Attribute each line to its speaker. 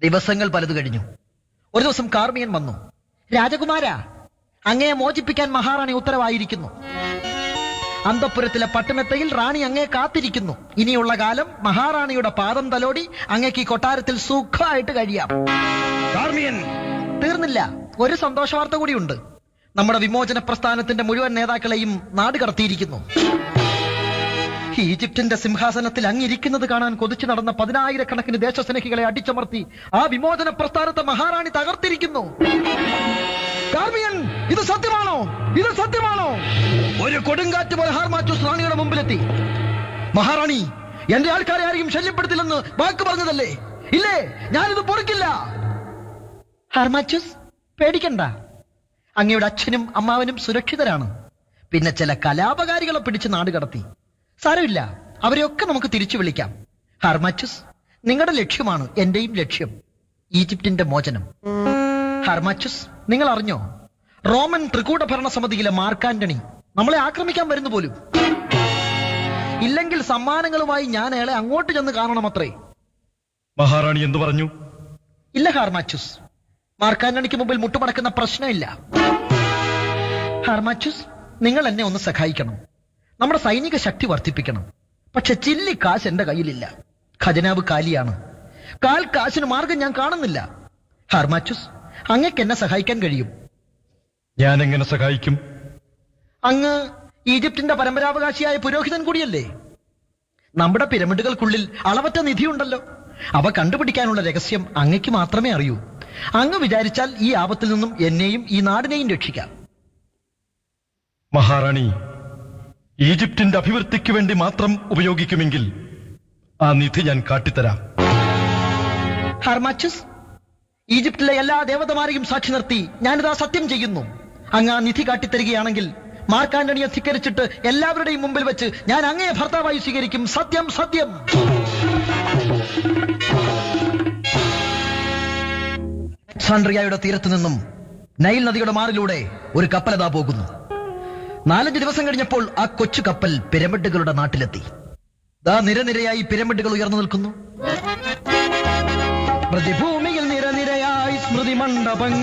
Speaker 1: ദിവസങ്ങൾ പലത് കഴിഞ്ഞു ഒരു ദിവസം കാർമിയൻ വന്നു രാജകുമാര അങ്ങയെ മോചിപ്പിക്കാൻ മഹാറാണി ഉത്തരവായിരിക്കുന്നു അന്തപുരത്തിലെ പട്ടുമെത്തയിൽ റാണി അങ്ങയെ കാത്തിരിക്കുന്നു ഇനിയുള്ള കാലം മഹാറാണിയുടെ പാദം തലോടി അങ്ങേക്ക് ഈ കൊട്ടാരത്തിൽ സുഖമായിട്ട് കഴിയാം
Speaker 2: കാർമിയൻ
Speaker 1: തീർന്നില്ല ഒരു സന്തോഷ വാർത്ത കൂടിയുണ്ട് നമ്മുടെ വിമോചന പ്രസ്ഥാനത്തിന്റെ മുഴുവൻ നേതാക്കളെയും നാട് കടത്തിയിരിക്കുന്നു ഈജിപ്തിന്റെ സിംഹാസനത്തിൽ അങ്ങിരിക്കുന്നത് കാണാൻ കൊതിച്ചു നടന്ന പതിനായിരക്കണക്കിന് ദേശസ്നേഹികളെ അടിച്ചമർത്തി ആ വിമോചന പ്രസ്ഥാനത്തെ മഹാറാണി തകർത്തിരിക്കുന്നു കാർമിയൻ ഇത് സത്യമാണോ ഇത് സത്യമാണോ ഒരു കൊടുങ്കാറ്റ് പോലെ ഹാർമാച്ചൂസ് റാണിയുടെ മുമ്പിലെത്തി മഹാറാണി എന്റെ ആൾക്കാരെ ആരെയും ശല്യപ്പെടുത്തില്ലെന്ന് വാക്ക് പറഞ്ഞതല്ലേ ഇല്ലേ ഞാനിത് പൊറുക്കില്ല ഹാർമാച്ചൂസ് പേടിക്കണ്ട അങ്ങയുടെ അച്ഛനും അമ്മാവനും സുരക്ഷിതരാണ് പിന്നെ ചില കലാപകാരികളെ പിടിച്ച് നാട് കടത്തി സാരമില്ല അവരെയൊക്കെ നമുക്ക് തിരിച്ചു വിളിക്കാം ഹാർമാച്ചസ് നിങ്ങളുടെ ലക്ഷ്യമാണ് എന്റെയും ലക്ഷ്യം ഈജിപ്തിന്റെ മോചനം ഹാർമാച്ചസ് നിങ്ങൾ അറിഞ്ഞോ റോമൻ ത്രികൂട ഭരണസമിതിയിലെ മാർക്കാന്റണി നമ്മളെ ആക്രമിക്കാൻ വരുന്നു പോലും ഇല്ലെങ്കിൽ സമ്മാനങ്ങളുമായി ഞാൻ അയാളെ അങ്ങോട്ട് ചെന്ന് കാണണമത്രേ
Speaker 2: മഹാറാണി എന്തു പറഞ്ഞു
Speaker 1: ഇല്ല ഹാർമാച്ചുസ് മാർക്കാന്റണിക്ക് മുമ്പിൽ മുട്ടുമടക്കുന്ന പ്രശ്നമില്ല ഹാർമാച്ചുസ് നിങ്ങൾ എന്നെ ഒന്ന് സഹായിക്കണം നമ്മുടെ സൈനിക ശക്തി വർദ്ധിപ്പിക്കണം പക്ഷെ ചില്ലി കാശ് എന്റെ കയ്യിലില്ല ഖജനാവ് കാലിയാണ് കാൽ കാശിന് മാർഗം ഞാൻ കാണുന്നില്ല ഹാർമാച്ചുസ് അങ്ങക്ക് എന്നെ സഹായിക്കാൻ കഴിയും
Speaker 2: ഞാൻ എങ്ങനെ സഹായിക്കും
Speaker 1: അങ്ങ് ഈജിപ്തിന്റെ പരമ്പരാവകാശിയായ പുരോഹിതൻ കൂടിയല്ലേ നമ്മുടെ പിരമിഡുകൾക്കുള്ളിൽ അളവറ്റ നിധിയുണ്ടല്ലോ അവ കണ്ടുപിടിക്കാനുള്ള രഹസ്യം അങ്ങയ്ക്ക് മാത്രമേ അറിയൂ അങ്ങ് വിചാരിച്ചാൽ ഈ ആപത്തിൽ നിന്നും എന്നെയും ഈ നാടിനെയും രക്ഷിക്കാം
Speaker 2: മഹാറാണി ഈജിപ്തിന്റെ അഭിവൃദ്ധിക്ക് വേണ്ടി മാത്രം ഉപയോഗിക്കുമെങ്കിൽ ആ നിധി ഞാൻ കാട്ടിത്തരാം
Speaker 1: ഹർമാച്ചസ് ഈജിപ്തിലെ എല്ലാ ദേവതമാരെയും സാക്ഷി നിർത്തി ഞാനിതാ സത്യം ചെയ്യുന്നു അങ്ങ് ആ നിധി കാട്ടിത്തരികയാണെങ്കിൽ മാർക്കാന്റണിയെ ധിക്കരിച്ചിട്ട് എല്ലാവരുടെയും മുമ്പിൽ വെച്ച് ഞാൻ അങ്ങയെ ഭർത്താവായി സ്വീകരിക്കും സത്യം സത്യം സാൻഡ്രിയയുടെ തീരത്തു നിന്നും നൈൽ നദിയുടെ മാറിലൂടെ ഒരു കപ്പലതാ പോകുന്നു നാലഞ്ച് ദിവസം കഴിഞ്ഞപ്പോൾ ആ കൊച്ചു കപ്പൽ പിരമിഡുകളുടെ നാട്ടിലെത്തി ദാ നിരനിരയായി പിരമിഡുകൾ ഉയർന്നു നിൽക്കുന്നു പ്രതിഭൂമിയിൽ നിരനിരയായി സ്മൃതി മണ്ഡപങ്ങൾ